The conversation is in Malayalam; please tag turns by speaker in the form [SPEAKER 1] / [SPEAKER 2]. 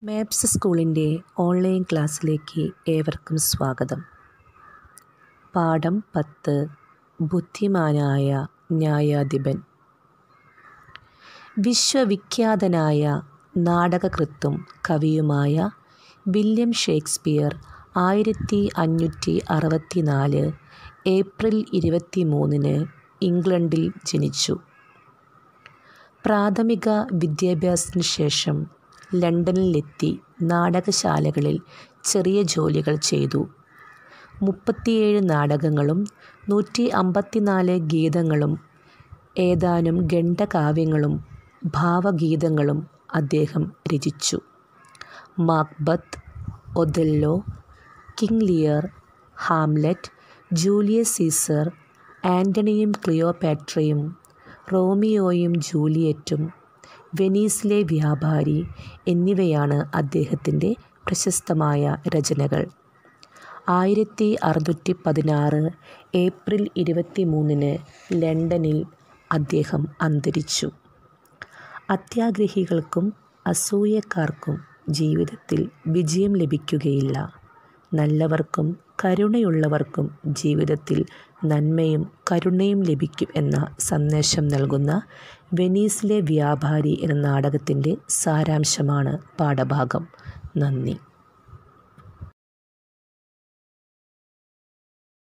[SPEAKER 1] മാപ്സ് സ്കൂളിൻ്റെ ഓൺലൈൻ ക്ലാസ്സിലേക്ക് ഏവർക്കും സ്വാഗതം പാഠം പത്ത് ബുദ്ധിമാനായ ന്യായാധിപൻ വിശ്വവിഖ്യാതനായ നാടകകൃത്തും കവിയുമായ വില്യം ഷേക്സ്പിയർ ആയിരത്തി അഞ്ഞൂറ്റി അറുപത്തി നാല് ഏപ്രിൽ ഇരുപത്തി മൂന്നിന് ഇംഗ്ലണ്ടിൽ ജനിച്ചു പ്രാഥമിക വിദ്യാഭ്യാസത്തിന് ശേഷം ലണ്ടനിലെത്തി നാടകശാലകളിൽ ചെറിയ ജോലികൾ ചെയ്തു മുപ്പത്തിയേഴ് നാടകങ്ങളും നൂറ്റി അമ്പത്തിനാല് ഗീതങ്ങളും ഏതാനും ഖണ്ഡകാവ്യങ്ങളും ഭാവഗീതങ്ങളും അദ്ദേഹം രചിച്ചു Macbeth Othello King Lear Hamlet Julius Caesar ആൻ്റണിയും ക്ലിയോപാട്രയും റോമിയോയും ജൂലിയറ്റും വെനീസിലെ വ്യാപാരി എന്നിവയാണ് അദ്ദേഹത്തിൻ്റെ പ്രശസ്തമായ രചനകൾ ആയിരത്തി അറുന്നൂറ്റി പതിനാറ് ഏപ്രിൽ ഇരുപത്തി മൂന്നിന് ലണ്ടനിൽ അദ്ദേഹം അന്തരിച്ചു അത്യാഗ്രഹികൾക്കും അസൂയക്കാർക്കും ജീവിതത്തിൽ വിജയം ലഭിക്കുകയില്ല നല്ലവർക്കും കരുണയുള്ളവർക്കും ജീവിതത്തിൽ നന്മയും കരുണയും ലഭിക്കും എന്ന സന്ദേശം നൽകുന്ന വെനീസിലെ വ്യാപാരി എന്ന നാടകത്തിൻ്റെ സാരാംശമാണ് പാഠഭാഗം നന്ദി